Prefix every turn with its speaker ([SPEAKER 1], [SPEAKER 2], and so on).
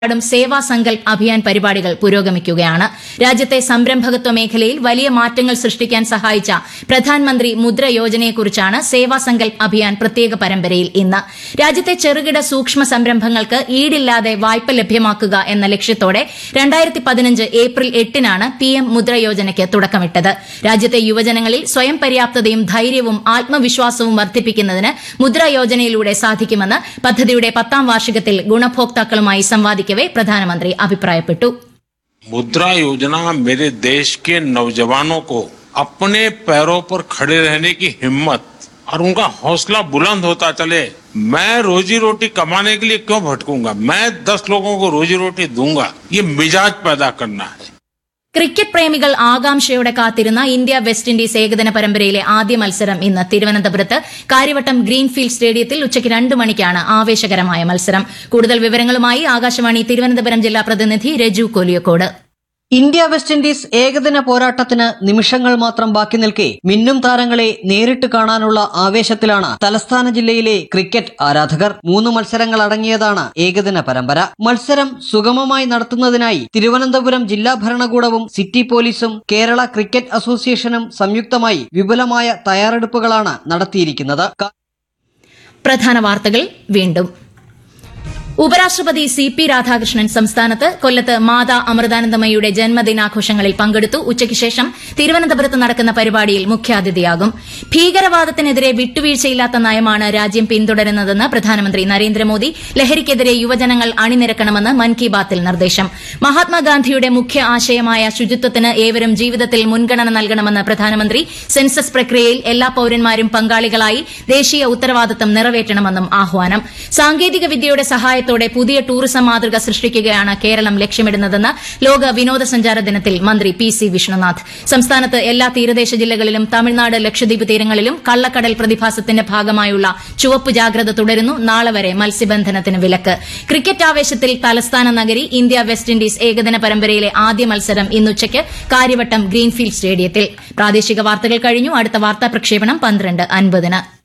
[SPEAKER 1] ും സേവാ സങ്കൽപ് അഭിയാൻ പരിപാടികൾ പുരോഗമിക്കുകയാണ് രാജ്യത്തെ സംരംഭകത്വ മേഖലയിൽ വലിയ മാറ്റങ്ങൾ സൃഷ്ടിക്കാൻ സഹായിച്ച പ്രധാനമന്ത്രി മുദ്ര യോജനയെക്കുറിച്ചാണ് സേവാ സങ്കൽപ് അഭിയാൻ പ്രത്യേക പരമ്പരയിൽ ഇന്ന് രാജ്യത്തെ ചെറുകിട സൂക്ഷ്മ സംരംഭങ്ങൾക്ക് ഈടില്ലാതെ വായ്പ ലഭ്യമാക്കുക എന്ന ലക്ഷ്യത്തോടെ രണ്ടായിരത്തി പതിനഞ്ച് ഏപ്രിൽ എട്ടിനാണ് പിഎം മുദ്ര യോജനയ്ക്ക് തുടക്കമിട്ടത് രാജ്യത്തെ യുവജനങ്ങളിൽ സ്വയം പര്യാപ്തതയും ധൈര്യവും ആത്മവിശ്വാസവും വർദ്ധിപ്പിക്കുന്നതിന് മുദ്ര യോജനയിലൂടെ സാധിക്കുമെന്ന് പദ്ധതിയുടെ പത്താം വാർഷികത്തിൽ ഗുണഭോക്താക്കളുമായി സംവാദിക്കവെ പ്രധാനമന്ത്രി അഭിപ്രായപ്പെട്ടു
[SPEAKER 2] मुद्रा योजना मेरे देश के नौजवानों को अपने पैरों पर खड़े रहने की हिम्मत और उनका हौसला बुलंद होता चले मैं रोजी रोटी कमाने के लिए क्यों भटकूंगा मैं दस लोगों को रोजी रोटी दूंगा ये मिजाज पैदा करना है
[SPEAKER 1] ക്രിക്കറ്റ് പ്രേമികൾ ആകാംക്ഷയോടെ കാത്തിരുന്ന ഇന്ത്യ വെസ്റ്റ് ഇൻഡീസ് ഏകദിന പരമ്പരയിലെ ആദ്യ മത്സരം ഇന്ന് തിരുവനന്തപുരത്ത് കാര്യവട്ടം ഗ്രീൻഫീൽഡ് സ്റ്റേഡിയത്തിൽ ഉച്ചയ്ക്ക് രണ്ട് മണിക്കാണ് ആവേശകരമായ മത്സരം കൂടുതൽ വിവരങ്ങളുമായി ആകാശവാണി തിരുവനന്തപുരം ജില്ലാ പ്രതിനിധി Raju Koliyakode
[SPEAKER 3] India West Indies ഏകദിന പോരാട്ടത്തിന് നിമിഷങ്ങൾ മാത്രം ബാക്കി നിൽക്കെ മിന്നും താരങ്ങളെ നേരിട്ട് കാണാനുള്ള ആവേശത്തിലാണ് തലസ്ഥാന ജില്ലയിലെ ക്രിക്കറ്റ് ആരാധകർ മൂന്ന് മത്സരങ്ങൾ അടങ്ങിയതാണ് ഏകദിന പരമ്പര മത്സരം സുഗമമായി നടത്തുന്നതിനായി തിരുവനന്തപുരം ജില്ലാ ഭരണകൂടവും സിറ്റി പോലീസും കേരള ക്രിക്കറ്റ് അസോസിയേഷനും സംയുക്തമായി വിപുലമായ തയ്യാറെടുപ്പുകളാണ് നടത്തിയിരിക്കുന്നത് ക-
[SPEAKER 1] പ്രധാന വാർത്തകൾ വീണ്ടും ഉപരാഷ്ട്രപതി സി പി രാധാകൃഷ്ണൻ സംസ്ഥാനത്ത് കൊല്ലത്ത് മാതാ അമൃതാനന്ദമയുടെ ജന്മദിനാഘോഷങ്ങളിൽ പങ്കെടുത്തു ഉച്ചയ്ക്ക് ശേഷം തിരുവനന്തപുരത്ത് നടക്കുന്ന പരിപാടിയിൽ മുഖ്യാതിഥിയാകും ഭീകരവാദത്തിനെതിരെ വിട്ടുവീഴ്ചയില്ലാത്ത നയമാണ് രാജ്യം പിന്തുടരുന്നതെന്ന് പ്രധാനമന്ത്രി നരേന്ദ്രമോദി ലഹരിക്കെതിരെ യുവജനങ്ങൾ അണിനിരക്കണമെന്ന് മൻ കി ബാത്തിൽ നിർദ്ദേശം മഹാത്മാഗാന്ധിയുടെ മുഖ്യ ആശയമായ ശുചിത്വത്തിന് ഏവരും ജീവിതത്തിൽ മുൻഗണന നൽകണമെന്ന് പ്രധാനമന്ത്രി സെൻസസ് പ്രക്രിയയിൽ എല്ലാ പൌരന്മാരും പങ്കാളികളായി ദേശീയ ഉത്തരവാദിത്തം നിറവേറ്റണമെന്നും ആഹ്വാനം സാങ്കേതിക വിദ്യയുടെ സഹായത്തോടെ പുതിയ ടൂറിസം മാതൃക സൃഷ്ടിക്കുകയാണ് കേരളം ലക്ഷ്യമിടുന്നതെന്ന് ലോക വിനോദസഞ്ചാര ദിനത്തിൽ മന്ത്രി പി സി വിഷ്ണുനാഥ് സംസ്ഥാനത്ത് എല്ലാ തീരദേശ ജില്ലകളിലും തമിഴ്നാട് ലക്ഷദ്വീപ് തീരങ്ങളിലും കള്ളക്കടൽ പ്രതിഭാസത്തിന്റെ ഭാഗമായുള്ള ചുവപ്പ് ജാഗ്രത തുടരുന്നു നാളെ വരെ മത്സ്യബന്ധനത്തിന് വിലക്ക് ക്രിക്കറ്റ് ആവേശത്തിൽ തലസ്ഥാന നഗരി ഇന്ത്യ വെസ്റ്റ് ഇൻഡീസ് ഏകദിന പരമ്പരയിലെ ആദ്യ മത്സരം ഇന്നുച്ചയ്ക്ക് കാര്യവട്ടം ഗ്രീൻഫീൽഡ് സ്റ്റേഡിയത്തിൽ പ്രാദേശിക വാർത്തകൾ കഴിഞ്ഞു അടുത്ത വാർത്താ പ്രക്ഷേപണം പന്ത്രണ്ട് അൻപതിന്